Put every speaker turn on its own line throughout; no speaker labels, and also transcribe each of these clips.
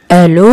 hello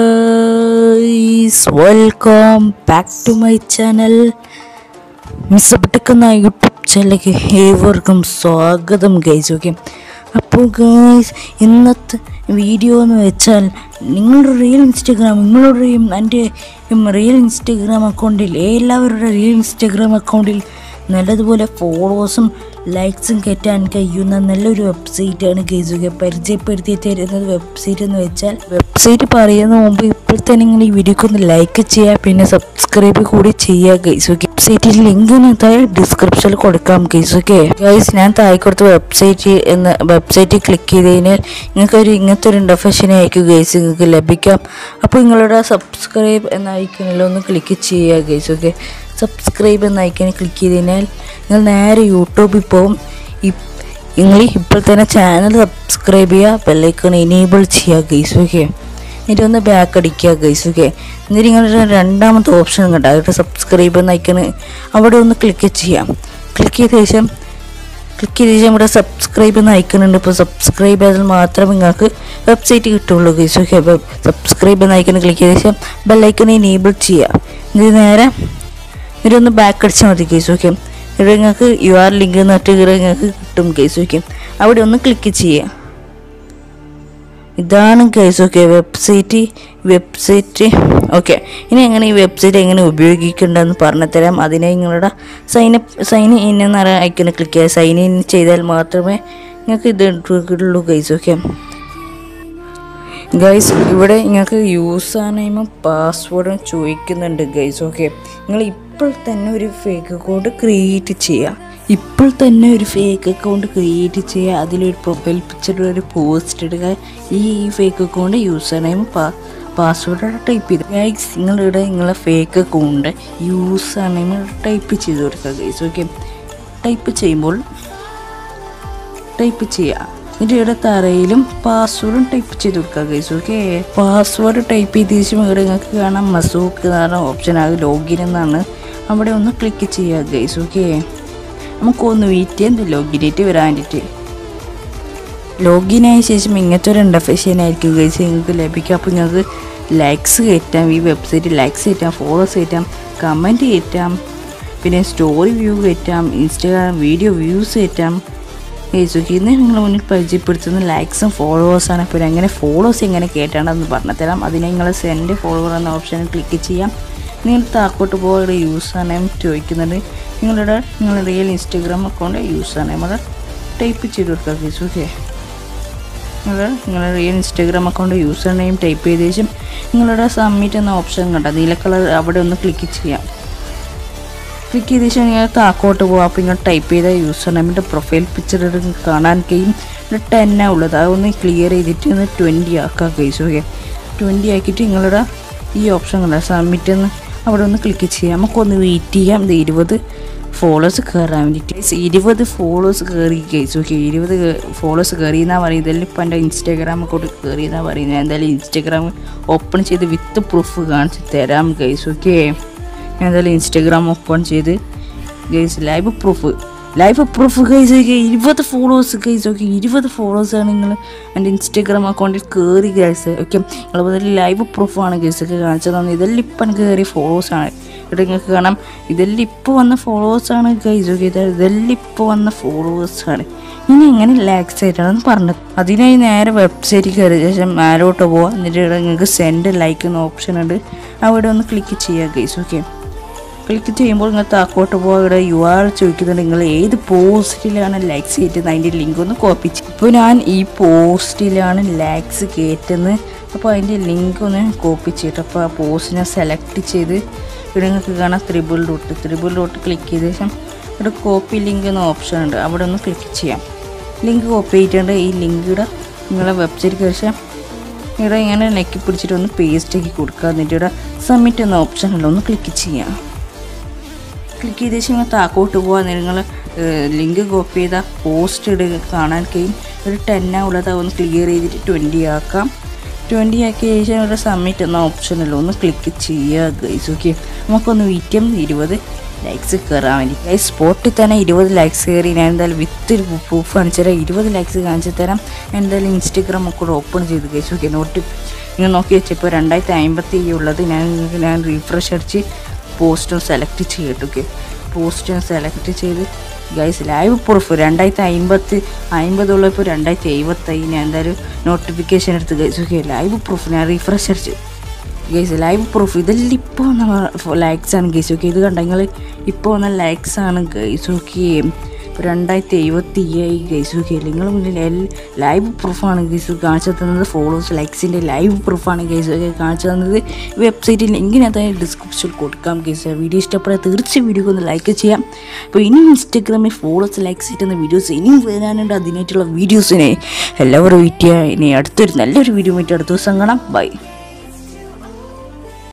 guys welcome back to my channel മിസ്സപ്പെട്ടിക്കുന്ന YouTube ചാനലിലേക്ക് ഏവർക്കും സ്വാഗതം ഗൈസ് ഓക്കെ അപ്പോൾ ഗൈസ് ഇന്നത്തെ വീഡിയോ എന്ന് വെച്ചാൽ നിങ്ങളുടെ റിയൽ ഇൻസ്റ്റഗ്രാം നിങ്ങളുടെയും എൻ്റെ റിയൽ ഇൻസ്റ്റഗ്രാം അക്കൗണ്ടിൽ എല്ലാവരുടെ റിയൽ ഇൻസ്റ്റഗ്രാം അക്കൗണ്ടിൽ നല്ലതുപോലെ ഫോളോവേഴ്സും ലൈക്സും കയറ്റാൻ കഴിയുന്ന നല്ലൊരു വെബ്സൈറ്റാണ് ഗൈസുക പരിചയപ്പെടുത്തി തരുന്നത് വെബ്സൈറ്റ് എന്ന് വെച്ചാൽ വെബ്സൈറ്റ് പറയുന്ന മുമ്പ് ഇപ്പോൾ തന്നെ നിങ്ങൾ ഈ വീഡിയോക്ക് ഒന്ന് ലൈക്ക് ചെയ്യുക പിന്നെ സബ്സ്ക്രൈബ് കൂടി ചെയ്യുക ഗൈസ് ഓക്കെ വെബ്സൈറ്റിൽ ലിങ്ക് താഴെ ഡിസ്ക്രിപ്ഷനിൽ കൊടുക്കാം ഗൈസ് ഓക്കെ ഗൈസ് ഞാൻ താഴെ കൊടുത്ത വെബ്സൈറ്റ് എന്ന വെബ്സൈറ്റ് ക്ലിക്ക് ചെയ്ത് കഴിഞ്ഞാൽ നിങ്ങൾക്ക് ഒരു ഇങ്ങനത്തെ ഒരു ഇൻ്റർഫെഷൻ ആയിരിക്കും ഗൈസ് നിങ്ങൾക്ക് ലഭിക്കാം അപ്പോൾ നിങ്ങളുടെ സബ്സ്ക്രൈബ് എന്ന ഐക്കണിൽ ഒന്ന് ക്ലിക്ക് ചെയ്യുക ഗൈസ് ഓക്കെ സബ്സ്ക്രൈബ് എന്ന ഐക്കണിൽ ക്ലിക്ക് ചെയ്ത് കഴിഞ്ഞാൽ നിങ്ങൾ നേരെ യൂട്യൂബിൽ പോകും നിങ്ങൾ ഇപ്പോൾ തന്നെ ചാനൽ സബ്സ്ക്രൈബ് ചെയ്യുക ബെല്ലൈക്കൺ എനേബിൾ ചെയ്യുക ഗൈസ് ഓക്കെ എന്നിട്ട് ഒന്ന് ബാക്ക് അടിക്കുക ഗൈസ് ഓക്കെ എന്നിട്ട് നിങ്ങളുടെ രണ്ടാമത്തെ ഓപ്ഷൻ കണ്ട അവിടെ സബ്സ്ക്രൈബ് എന്ന ഐക്കണ് അവിടെ ഒന്ന് ക്ലിക്ക് ചെയ്യാം ക്ലിക്ക് ചെയ്ത ശേഷം ക്ലിക്ക് ചെയ്ത ശേഷം ഇവിടെ സബ്സ്ക്രൈബ് എന്ന ഐക്കൺ ഉണ്ട് ഇപ്പോൾ സബ്സ്ക്രൈബ് ചെയ്താൽ മാത്രമേ നിങ്ങൾക്ക് വെബ്സൈറ്റ് കിട്ടുള്ളൂ ഗൈസ് ഓക്കെ അപ്പോൾ സബ്സ്ക്രൈബ് എന്ന ഐക്കൺ ക്ലിക്ക് ചെയ്ത ശേഷം ബെല്ലൈക്കൺ എനേബിൾ ചെയ്യുക എന്നിട്ട് നേരെ എന്നിട്ട് ഒന്ന് ബാക്ക് അടിച്ചാൽ മതി കേസ് ഓക്കെ ഇവിടെ നിങ്ങൾക്ക് യു ആർ ലിങ്ക് എന്നിട്ട് ഇവിടെ നിങ്ങൾക്ക് കിട്ടും കേസ് ഓക്കെ അവിടെ ഒന്ന് ക്ലിക്ക് ചെയ്യുക ഇതാണ് case okay website website okay ഇനി എങ്ങനെ ഈ വെബ്സൈറ്റ് എങ്ങനെ ഉപയോഗിക്കേണ്ടതെന്ന് പറഞ്ഞു തരാം അതിനെ നിങ്ങളുടെ സൈൻ അപ്പ് സൈൻ ഇൻ എന്ന് പറയുന്ന ഐക്കണിൽ ക്ലിക്ക് ചെയ്യുക സൈൻ ഇൻ ചെയ്താൽ മാത്രമേ നിങ്ങൾക്ക് ഇത് കിട്ടുള്ളൂ കേസ് ഓക്കെ ഗൈസ് ഇവിടെ നിങ്ങൾക്ക് യൂസർ നെയിമും പാസ്വേഡും ചോദിക്കുന്നുണ്ട് ഗൈസ് ഓക്കെ നിങ്ങൾ ഇപ്പോൾ തന്നെ ഒരു ഫേക്ക് അക്കൗണ്ട് ക്രിയേറ്റ് ചെയ്യുക ഇപ്പോൾ തന്നെ ഒരു ഫേക്ക് അക്കൗണ്ട് ക്രിയേറ്റ് ചെയ്യുക അതിലൊരു പ്രൊഫൈൽ പിക്ചർ ഒരു പോസ്റ്റ് ഇടുക ഈ ഫേക്ക് അക്കൗണ്ട് യൂസർ നെയിം പാ പാസ്വേഡ് ടൈപ്പ് ചെയ്ത് ഗൈസ് നിങ്ങളിവിടെ നിങ്ങളെ fake account user name type ചെയ്ത് കൊടുക്കുക ഗൈസ് ഓക്കെ ടൈപ്പ് ചെയ്യുമ്പോൾ ടൈപ്പ് ചെയ്യുക എന്നിട്ട് ഇവിടെ തറയിലും പാസ്വേഡും ടൈപ്പ് ചെയ്ത് കൊടുക്കുക ഗൈസ് ഓക്കെ പാസ്വേഡ് ടൈപ്പ് ചെയ്ത ശേഷം ഇവിടെ നിങ്ങൾക്ക് കാണാം മസൂക്ക് എന്ന് പറഞ്ഞ ഓപ്ഷൻ ആകും ലോഗിൻ എന്നാണ് അവിടെ ഒന്ന് ക്ലിക്ക് ചെയ്യുക ഗൈസ് ഓക്കെ നമുക്കൊന്ന് വെയിറ്റ് ചെയ്യാൻ ലോഗിൻ ആയിട്ട് വരാൻ വേണ്ടിയിട്ട് ലോഗിൻ ആയ ശേഷം ഇങ്ങനത്തെ ഒരു ഇൻ്റർഫേഷൻ ആയിരിക്കും ഗൈസ് നിങ്ങൾക്ക് ലഭിക്കുക അപ്പോൾ നിങ്ങൾക്ക് ലൈക്സ് കയറ്റാം ഈ വെബ്സൈറ്റ് ലൈക്സ് കയറ്റാം ഫോളോസ് കയറ്റാം കമൻറ്റ് കയറ്റാം പിന്നെ സ്റ്റോറി വ്യൂ കയറ്റാം ഇൻസ്റ്റാഗ്രാം വീഡിയോ വ്യൂസ് കയറ്റാം ഫേസ്ബുക്കിൽ നിന്ന് നിങ്ങൾ മുന്നിൽ പരിചയപ്പെടുത്തുന്ന ലൈക്സും ഫോളോവേഴ്സാണ് അപ്പോൾ എങ്ങനെ ഫോളോസ് എങ്ങനെ കേട്ടേണ്ടതെന്ന് പറഞ്ഞു തരാം അതിനെ നിങ്ങൾ സെൻഡ് ഫോളോവർ എന്ന ഓപ്ഷനിൽ ക്ലിക്ക് ചെയ്യാം നിങ്ങൾ താക്കോട്ട് പോകാതെ യൂസർ നെയിം ചോദിക്കുന്നുണ്ട് നിങ്ങളുടെ നിങ്ങളുടെ real Instagram account user name അത് ടൈപ്പ് ചെയ്ത് കൊടുക്കുക ഫേസ്ബുക്ക് നിങ്ങൾ നിങ്ങളുടെ real Instagram account user name type ചെയ്ത ശേഷം നിങ്ങളുടെ സബ്മിറ്റ് എന്ന ഓപ്ഷൻ കണ്ട നീല കളർ അവിടെ ഒന്ന് ക്ലിക്ക് ചെയ്യാം ക്ലിക്ക് ചെയ്ത ശേഷം നിങ്ങൾ താക്കോട്ട് പോകാം അപ്പോൾ നിങ്ങൾ ടൈപ്പ് ചെയ്ത യൂസർ നെയിമിൻ്റെ പ്രൊഫൈൽ പിക്ചർ കാണാൻ കഴിയും ഒരു ടെന്നാ ഉള്ളത് അതൊന്ന് ക്ലിയർ ചെയ്തിട്ട് ഒന്ന് ട്വൻറ്റി ആക്കുക കേസ് ഓക്കെ ട്വൻറ്റി ആക്കിയിട്ട് നിങ്ങളുടെ ഈ ഓപ്ഷൻ കണ്ട സബ്മിറ്റ് എന്ന് അവിടെ ഒന്ന് ക്ലിക്ക് ചെയ്യാം നമുക്കൊന്ന് വെയിറ്റ് ചെയ്യാം ഇത് ഇരുപത് ഫോളോവേഴ്സ് കയറാൻ വേണ്ടിയിട്ട് ഇരുപത് ഫോളോവേഴ്സ് കയറി കേസ് ഓക്കെ ഇരുപത് ഫോളോവേഴ്സ് കയറി എന്നാണ് പറയുന്നത് ഇതെല്ലാം ഇപ്പം എൻ്റെ ഇൻസ്റ്റാഗ്രാം അക്കൗണ്ട് കയറി എന്നാണ് പറയുന്നത് എന്തായാലും ഇൻസ്റ്റാഗ്രാം ഓപ്പൺ ചെയ്ത് വിത്ത് പ്രൂഫ് കാണിച്ച് തരാം കേസ് ഓക്കെ ഞാൻ എന്തായാലും ഇൻസ്റ്റാഗ്രാം ഓപ്പൺ ചെയ്ത് guys live proof live proof guys okay ഇരുപത് ഫോളോവേഴ്സ് ഗൈസ് ഓക്കെ ഇരുപത് ഫോളോവേഴ്സാണ് നിങ്ങൾ എൻ്റെ ഇൻസ്റ്റാഗ്രാം അക്കൗണ്ടിൽ കയറി ഗൈസ് ഓക്കെ അതുപോലെ ലൈവ് പ്രൂഫാണ് ഗൈസ് ഒക്കെ കാണിച്ചത് തന്നെ ഇതെല്ലാം ഇപ്പം എനിക്ക് കയറിയ ഫോളോവേഴ്സാണ് ഇവിടെ നിങ്ങൾക്ക് കാണാം ഇതെല്ലാം ഇപ്പോൾ വന്ന ഫോളോവേഴ്സാണ് ഗൈസ് ഓക്കെ ഇതെല്ലാം ഇപ്പോൾ വന്ന ഫോളോവേഴ്സാണ് ഇനി എങ്ങനെ ലാക്സ് ആയിട്ടാണെന്ന് പറഞ്ഞത് അതിനായി നേരെ വെബ്സൈറ്റിൽ കയറിയ ശേഷം ആരോട്ട് പോവാം എന്നിട്ട് ഇവിടെ നിങ്ങൾക്ക് സെൻഡ് ലൈക്ക് എന്ന ഓപ്ഷൻ ഉണ്ട് അവിടെ ഒന്ന് ക്ലിക്ക് ചെയ്യുക ഗൈസ് ഓക്കെ ക്ലിക്ക് ചെയ്യുമ്പോൾ നിങ്ങൾ താക്കോട്ട് പോകാൻ ഇവിടെ യു ആർ ചോദിക്കുന്നുണ്ട് നിങ്ങൾ ഏത് പോസ്റ്റിലാണ് ലൈക്സ് കയറ്റുന്നത് അതിൻ്റെ ലിങ്ക് ഒന്ന് കോപ്പി ചെയ്യും ഇപ്പോൾ ഞാൻ ഈ പോസ്റ്റിലാണ് ലൈക്സ് കയറ്റുന്നത് അപ്പോൾ അതിൻ്റെ ലിങ്ക് ഒന്ന് കോപ്പി ചെയ്തിട്ട് അപ്പോൾ ആ പോസ്റ്റ് ഞാൻ സെലക്ട് ചെയ്ത് ഇവിടെ നിങ്ങൾക്ക് കാണാം triple dot triple dot click ചെയ്ത ശേഷം ഇവിടെ കോപ്പി ലിങ്ക് എന്ന ഓപ്ഷൻ ഉണ്ട് അവിടെ ഒന്ന് ക്ലിക്ക് ചെയ്യാം ലിങ്ക് കോപ്പി ചെയ്തിട്ടുണ്ട് ഈ ലിങ്ക് ഇവിടെ നിങ്ങളെ വെബ്സൈറ്റ് കയറിയാൽ ഇവിടെ ഇങ്ങനെ നെക്കി പിടിച്ചിട്ട് ഒന്ന് പേസ്റ്റ് ആക്കി കൊടുക്കുക എന്നിട്ട് ഇവിടെ സബ്മിറ്റ് എന്ന ഓപ്ഷനിൽ ഒന്ന് ക്ലിക്ക് ചെയ്യാം ക്ലിക്ക് ചെയ്ത ശേഷം നിങ്ങൾ താക്കോട്ട് പോകാൻ നിങ്ങൾ ലിങ്ക് കോപ്പി ചെയ്ത പോസ്റ്റ് ഇടുക കാണാൻ കഴിയും ഒരു ടെന്നാ ഉള്ളത് ഒന്ന് ക്ലിയർ ചെയ്തിട്ട് ട്വൻറ്റി ആക്കാം ട്വൻറ്റി ആക്കിയ ശേഷം ഇവിടെ സബ്മിറ്റ് എന്ന ഓപ്ഷനിൽ ഒന്ന് ക്ലിക്ക് ചെയ്യുക ഗൈസ് ഓക്കെ നമുക്കൊന്ന് വീറ്റും ഇരുപത് ലൈക്സ് കയറാൻ വേണ്ടി ഗൈസ് സ്പോട്ടിൽ തന്നെ ഇരുപത് ലൈക്സ് കയറി ഞാൻ എന്തായാലും വിത്ത് പ്രൂഫ് കാണിച്ചു തരാം ഇരുപത് ലൈക്സ് കാണിച്ചു തരാം എന്തായാലും ഇൻസ്റ്റഗ്രാം ഒക്കെ ഓപ്പൺ ചെയ്ത് ഗൈസ് ഓക്കെ നോട്ടി നിങ്ങൾ നോക്കി വെച്ചപ്പോൾ രണ്ടായിരത്തി അമ്പത്തി ഉള്ളത് ഞാൻ ഞാൻ റീഫ്രഷ് അടിച്ച് പോസ്റ്റർ സെലക്ട് ചെയ്തിട്ട് ഓക്കെ പോസ്റ്റർ സെലക്ട് ചെയ്ത് ഗൈസ് ലൈവ് പ്രൂഫ് രണ്ടായിരത്തി അമ്പത്തി അമ്പതുള്ളപ്പോൾ രണ്ടായിരത്തി എഴുപത്തായി ഞാൻ എന്തായാലും നോട്ടിഫിക്കേഷൻ എടുത്ത് ഗൈസ് ഓക്കെ ലൈവ് പ്രൂഫ് ഞാൻ റീഫ്രഷ് അടിച്ച് ഗൈസ് ലൈവ് പ്രൂഫ് ഇതെല്ലാം ഇപ്പോൾ വന്ന ലൈക്സ് ആണ് ഗൈസ് ഓക്കെ ഇത് കണ്ടെങ്കിൽ ഇപ്പോൾ വന്ന ലൈക്സ് ആണ് ഗൈസ് ഓക്കെ രണ്ടായിരത്തി എഴുപത്തി ആയി ഗൈസ് ഓക്കെ നിങ്ങൾ മുന്നിൽ ലൈവ് പ്രൂഫാണ് ഗൈസ് കാണിച്ചു തന്നത് ഫോളോവേഴ്സ് ലൈക്സിൻ്റെ ലൈവ് പ്രൂഫാണ് ഗൈസ് ഓക്കെ കാണിച്ചു തന്നത് വെബ്സൈറ്റിൽ ലിങ്കിനകത്ത് ഡിസ്ക്രിപ്ഷൻ കൊടുക്കാം ഗൈസ് വീഡിയോ ഇഷ്ടപ്പെടാൻ തീർച്ചയായും വീഡിയോ ഒന്ന് ലൈക്ക് ചെയ്യാം അപ്പോൾ ഇനി ഇൻസ്റ്റാഗ്രാമിൽ ഫോളോസ് ലൈക്സ് കിട്ടുന്ന വീഡിയോസ് ഇനിയും വരാനുണ്ട് അതിനായിട്ടുള്ള വീഡിയോസിനെ എല്ലാവരും വെയിറ്റ് ചെയ്യുക ഇനി അടുത്തൊരു നല്ലൊരു വീഡിയോ ആയിട്ട് അടുത്ത ദിവസം കാണാം ബൈ